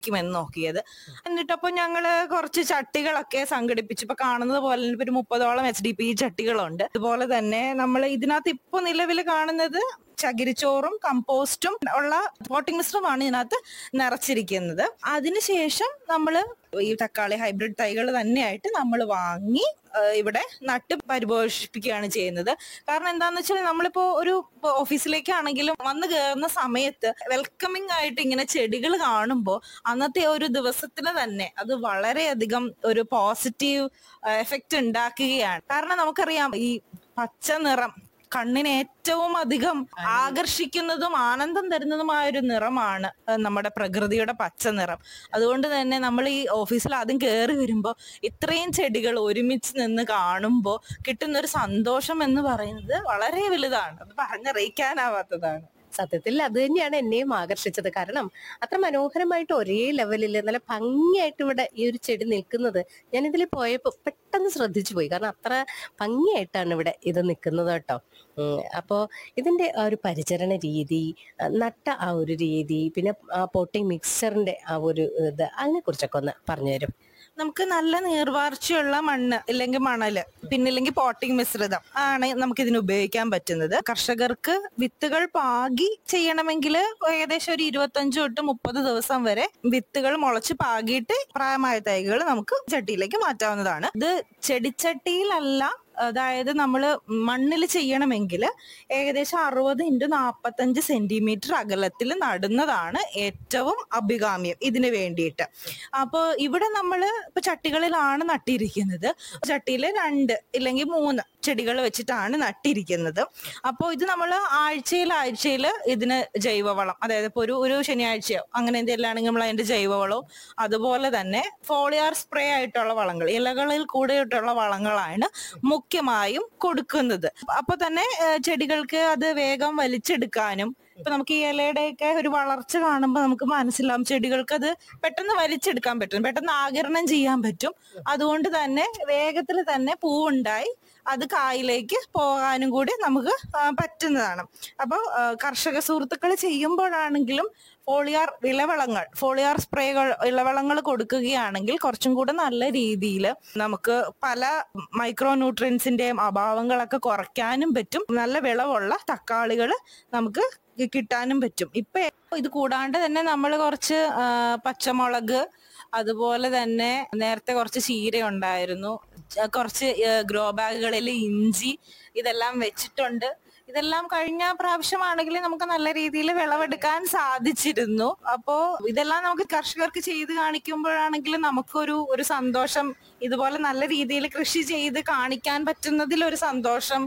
എന്ന് നോക്കിയത് എന്നിട്ടപ്പോ ഞങ്ങള് കുറച്ച് ചട്ടികളൊക്കെ സംഘടിപ്പിച്ചു ഇപ്പൊ കാണുന്നത് പോലെ ഇപ്പൊ ഒരു മുപ്പതോളം എച്ച് ഡി പി ചട്ടികളുണ്ട് അതുപോലെ തന്നെ നമ്മൾ ഇതിനകത്ത് ഇപ്പൊ നിലവിൽ കാണുന്നത് ചകിരിച്ചോറും കമ്പോസ്റ്റും ഉള്ള പോട്ടിംഗ് മിശ്രമാണ് ഇതിനകത്ത് നിറച്ചിരിക്കുന്നത് അതിനുശേഷം നമ്മൾ ഈ തക്കാളി ഹൈബ്രിഡ് തൈകൾ തന്നെയായിട്ട് നമ്മൾ വാങ്ങി ആ, ഇവിടെ നട്ട് പരിപോഷിപ്പിക്കുകയാണ് ചെയ്യുന്നത് കാരണം എന്താന്ന് വെച്ചാൽ നമ്മളിപ്പോ ഒരു ഓഫീസിലേക്കാണെങ്കിലും വന്ന് കയറുന്ന സമയത്ത് വെൽക്കമിങ് ആയിട്ട് ഇങ്ങനെ ചെടികൾ കാണുമ്പോൾ അന്നത്തെ ഒരു ദിവസത്തിന് തന്നെ അത് വളരെയധികം ഒരു പോസിറ്റീവ് എഫക്റ്റ് ഉണ്ടാക്കുകയാണ് കാരണം നമുക്കറിയാം ഈ പച്ച നിറം കണ്ണിന് ഏറ്റവും അധികം ആകർഷിക്കുന്നതും ആനന്ദം തരുന്നതുമായ ഒരു നിറമാണ് ഏഹ്, നമ്മുടെ പ്രകൃതിയുടെ പച്ച നിറം അതുകൊണ്ട് തന്നെ നമ്മൾ ഈ ഓഫീസിൽ ആദ്യം കയറി വരുമ്പോൾ ഇത്രയും ചെടികൾ ഒരുമിച്ച് നിന്ന് കാണുമ്പോൾ കിട്ടുന്ന ഒരു സന്തോഷം എന്ന് പറയുന്നത് വളരെ വലുതാണ് അത് പറഞ്ഞറിയിക്കാനാവാത്തതാണ് സത്യത്തിൽ അത് തന്നെയാണ് എന്നെയും ആകർഷിച്ചത് കാരണം അത്ര മനോഹരമായിട്ട് ഒരേ ലെവലിൽ നല്ല ഭംഗിയായിട്ട് ഇവിടെ ഈ ഒരു ചെടി നിൽക്കുന്നത് ഞാൻ ഇതിൽ പോയപ്പോൾ പെട്ടെന്ന് ശ്രദ്ധിച്ചു പോയി കാരണം അത്ര ഭംഗിയായിട്ടാണ് ഇവിടെ ഇത് നിൽക്കുന്നത് കേട്ടോ ഉം, അപ്പോ ഇതിന്റെ ആ ഒരു പരിചരണ രീതി ആ, നട്ട ആ ഒരു രീതി പിന്നെ ആ പോട്ടിംഗ് മിക്സറിന്റെ ആ ഒരു ഇത് അതിനെ കുറിച്ചൊക്കെ ഒന്ന് പറഞ്ഞുതരും നമുക്ക് നല്ല നീർവാർച്ചയുള്ള മണ്ണ് ഇല്ലെങ്കിൽ മണല് പിന്നെ ഇല്ലെങ്കിൽ പോട്ടിംഗ് മിശ്രിതം ആണ് നമുക്ക് ഇതിന് ഉപയോഗിക്കാൻ പറ്റുന്നത് കർഷകർക്ക് വിത്തുകൾ പാകി ചെയ്യണമെങ്കിൽ ഏകദേശം ഒരു ഇരുപത്തഞ്ച് തൊട്ട് മുപ്പത് ദിവസം വരെ വിത്തുകൾ മുളച്ച് പാകിയിട്ട് പ്രായമായ തൈകൾ നമുക്ക് ചട്ടിയിലേക്ക് മാറ്റാവുന്നതാണ് ഇത് ചെടിച്ചട്ടിയിലല്ല അതായത് നമ്മൾ മണ്ണിൽ ചെയ്യണമെങ്കിൽ ഏകദേശം അറുപത് ഇൻറ്റു നാൽപ്പത്തഞ്ച് സെന്റിമീറ്റർ അകലത്തിൽ നടുന്നതാണ് ഏറ്റവും അഭികാമ്യം ഇതിന് വേണ്ടിയിട്ട് അപ്പോൾ ഇവിടെ നമ്മൾ ഇപ്പൊ ചട്ടികളിലാണ് നട്ടിരിക്കുന്നത് ചട്ടിയിൽ രണ്ട് ഇല്ലെങ്കിൽ മൂന്ന് ചെടികൾ വെച്ചിട്ടാണ് നട്ടിരിക്കുന്നത് അപ്പോൾ ഇത് നമ്മൾ ആഴ്ചയിൽ ആഴ്ചയിൽ ഇതിന് ജൈവവളം അതായത് ഇപ്പോൾ ഒരു ഒരു ശനിയാഴ്ചയോ അങ്ങനെ എന്തെങ്കിലും ആണെങ്കിൽ നമ്മൾ അതിന്റെ ജൈവവളവും അതുപോലെ തന്നെ ഫോളിയാർ സ്പ്രേ ആയിട്ടുള്ള വളങ്ങൾ ഇലകളിൽ കൂടെയിട്ടുള്ള വളങ്ങളാണ് മുഖ്യമായും കൊടുക്കുന്നത് അപ്പൊ തന്നെ ഏഹ്, ചെടികൾക്ക് അത് വേഗം വലിച്ചെടുക്കാനും ഇപ്പൊ നമുക്ക് ഈ ഇലയുടെയൊക്കെ ഒരു വളർച്ച കാണുമ്പോൾ നമുക്ക് മനസ്സിലാവും ചെടികൾക്ക് അത് പെട്ടെന്ന് വലിച്ചെടുക്കാൻ പറ്റും പെട്ടെന്ന് ആകിരണം ചെയ്യാൻ പറ്റും അതുകൊണ്ട് തന്നെ വേഗത്തിൽ തന്നെ പൂവുണ്ടായി അത് കായിലേക്ക് പോകാനും കൂടി നമുക്ക് ആ, പറ്റുന്നതാണ് അപ്പോൾ കർഷക സുഹൃത്തുക്കൾ ചെയ്യുമ്പോഴാണെങ്കിലും ഫോളിയാർ ഇലവളങ്ങൾ ഫോളിയാർ സ്പ്രേകൾ ഇലവളങ്ങൾ കൊടുക്കുകയാണെങ്കിൽ കുറച്ചും കൂടെ നല്ല രീതിയിൽ നമുക്ക് പല മൈക്രോ ന്യൂട്രിയൻസിന്റെയും അഭാവങ്ങളൊക്കെ കുറയ്ക്കാനും പറ്റും നല്ല വിളവുള്ള തക്കാളികൾ നമുക്ക് കിട്ടാനും പറ്റും ഇപ്പൊ ഇത് കൂടാണ്ട് തന്നെ നമ്മൾ കുറച്ച് ആ, പച്ചമുളക് അതുപോലെ തന്നെ നേരത്തെ കുറച്ച് ചീര ഉണ്ടായിരുന്നു ച- കുറച്ച് ഗ്രോ ബാഗുകളിൽ ഇഞ്ചി ഇതെല്ലാം വെച്ചിട്ടുണ്ട് ഇതെല്ലാം കഴിഞ്ഞ പ്രാവശ്യമാണെങ്കിൽ നമുക്ക് നല്ല രീതിയിൽ വിളവെടുക്കാൻ സാധിച്ചിരുന്നു അപ്പോ ഇതെല്ലാം നമുക്ക് കർഷകർക്ക് ചെയ്ത് കാണിക്കുമ്പോഴാണെങ്കിലും നമുക്കൊരു ഒരു സന്തോഷം ഇതുപോലെ നല്ല രീതിയിൽ കൃഷി ചെയ്ത് കാണിക്കാൻ പറ്റുന്നതിൽ ഒരു സന്തോഷം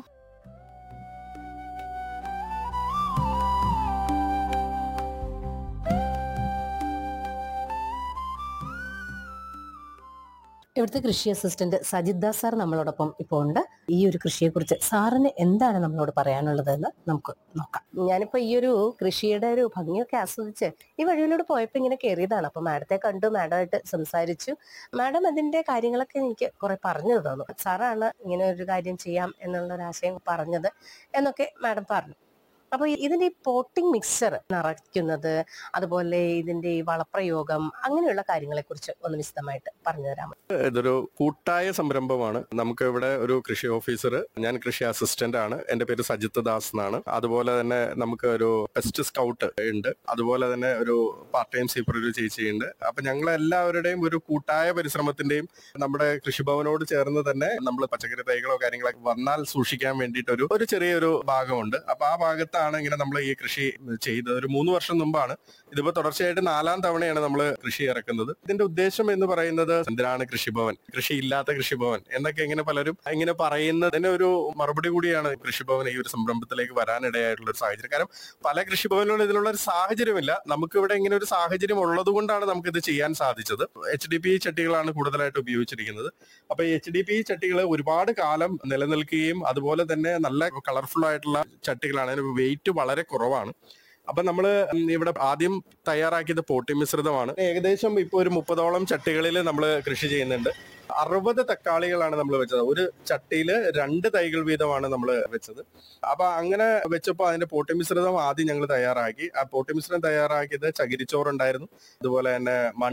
ഇവിടുത്തെ കൃഷി അസിസ്റ്റന്റ് സജിത് ദാസ് സാർ നമ്മളോടൊപ്പം ഇപ്പോൾ ഉണ്ട് ഈ ഒരു കൃഷിയെക്കുറിച്ച് സാറിന് എന്താണ് നമ്മളോട് പറയാനുള്ളതെന്ന് നമുക്ക് നോക്കാം ഞാനിപ്പോ ഈ ഒരു കൃഷിയുടെ ഒരു ഭംഗിയൊക്കെ ആസ്വദിച്ച് ഈ വഴിയിലൂടെ പോയപ്പോ ഇങ്ങനെ കയറിയതാണ് അപ്പൊ മാഡത്തെ കണ്ടു മാഡമായിട്ട് സംസാരിച്ചു മാഡം അതിന്റെ കാര്യങ്ങളൊക്കെ എനിക്ക് കുറെ പറഞ്ഞു തന്നു സാറാണ് ഇങ്ങനെ ഒരു കാര്യം ചെയ്യാം എന്നുള്ള ഒരു ആശയം പറഞ്ഞത് എന്നൊക്കെ മാഡം പറഞ്ഞു അപ്പൊ ഇതിന്റെ ഈ പോട്ടിംഗ് മിക്സർ നിറയ്ക്കുന്നത് അതുപോലെ ഇതിന്റെ ഈ വളപ്രയോഗം അങ്ങനെയുള്ള കാര്യങ്ങളെ കുറിച്ച് ഒന്ന് വിശദമായിട്ട് പറഞ്ഞു തരാമോ ഇതൊരു കൂട്ടായ സംരംഭമാണ് നമുക്ക് ഇവിടെ ഒരു കൃഷി ഓഫീസർ ഞാൻ കൃഷി അസിസ്റ്റന്റ് ആണ് എന്റെ പേര് സജിത്ത് ദാസ് എന്നാണ് അതുപോലെ തന്നെ നമുക്ക് ഒരു പെസ്റ്റ് സ്കൗട്ട് ഉണ്ട് അതുപോലെ തന്നെ ഒരു പാർട്ട് ടൈം സീപ്പർ ഒരു ചേച്ചിയുണ്ട് അപ്പൊ ഞങ്ങൾ എല്ലാവരുടെയും ഒരു കൂട്ടായ പരിശ്രമത്തിന്റെയും നമ്മുടെ കൃഷിഭവനോട് ചേർന്ന് തന്നെ നമ്മൾ പച്ചക്കറി തൈകളോ കാര്യങ്ങളൊക്കെ വന്നാൽ സൂക്ഷിക്കാൻ വേണ്ടിയിട്ട് ഒരു ഒരു ചെറിയൊരു ഭാഗമുണ്ട് അപ്പൊ ആ ഭാഗത്താണ് ഇങ്ങനെ നമ്മൾ ഈ കൃഷി ചെയ്തത് ഒരു മൂന്ന് വർഷം മുമ്പാണ് ഇതിപ്പോ തുടർച്ചയായിട്ട് നാലാം തവണയാണ് നമ്മൾ കൃഷി ഇറക്കുന്നത് ഇതിന്റെ ഉദ്ദേശം എന്ന് പറയുന്നത് എന്തിനാണ് കൃഷിഭവൻ കൃഷിയില്ലാത്ത കൃഷിഭവൻ എന്നൊക്കെ ഇങ്ങനെ പലരും ഇങ്ങനെ പറയുന്നതിന് ഒരു മറുപടി കൂടിയാണ് കൃഷിഭവൻ ഈ ഒരു സംരംഭത്തിലേക്ക് വരാനിടയായിട്ടുള്ള ഒരു സാഹചര്യം കാരണം പല കൃഷിഭവനിലും ഇതിനുള്ള ഒരു സാഹചര്യമില്ല നമുക്ക് ഇവിടെ ഇങ്ങനെ ഒരു സാഹചര്യം ഉള്ളത് കൊണ്ടാണ് നമുക്ക് ഇത് ചെയ്യാൻ സാധിച്ചത് എച്ച് ഡി പി ചട്ടികളാണ് കൂടുതലായിട്ട് ഉപയോഗിച്ചിരിക്കുന്നത് അപ്പൊ ഈ എച്ച് ഡി പി ചട്ടികൾ ഒരുപാട് കാലം നിലനിൽക്കുകയും അതുപോലെ തന്നെ നല്ല കളർഫുൾ ആയിട്ടുള്ള ചട്ടികളാണ് വെയിറ്റ് വളരെ കുറവാണ് അപ്പൊ നമ്മള് ഇവിടെ ആദ്യം തയ്യാറാക്കിയത് പോട്ടി മിശ്രിതമാണ് ഏകദേശം ഇപ്പൊ ഒരു മുപ്പതോളം ചട്ടികളിൽ നമ്മൾ കൃഷി ചെയ്യുന്നുണ്ട് അറുപത് തക്കാളികളാണ് നമ്മൾ വെച്ചത് ഒരു ചട്ടിയില് രണ്ട് തൈകൾ വീതമാണ് നമ്മൾ വെച്ചത് അപ്പൊ അങ്ങനെ വെച്ചപ്പോൾ അതിന്റെ പോട്ടി മിശ്രിതം ആദ്യം ഞങ്ങൾ തയ്യാറാക്കി ആ പോട്ടി മിശ്രിതം തയ്യാറാക്കിയത് ചകിരിച്ചോറുണ്ടായിരുന്നു അതുപോലെ തന്നെ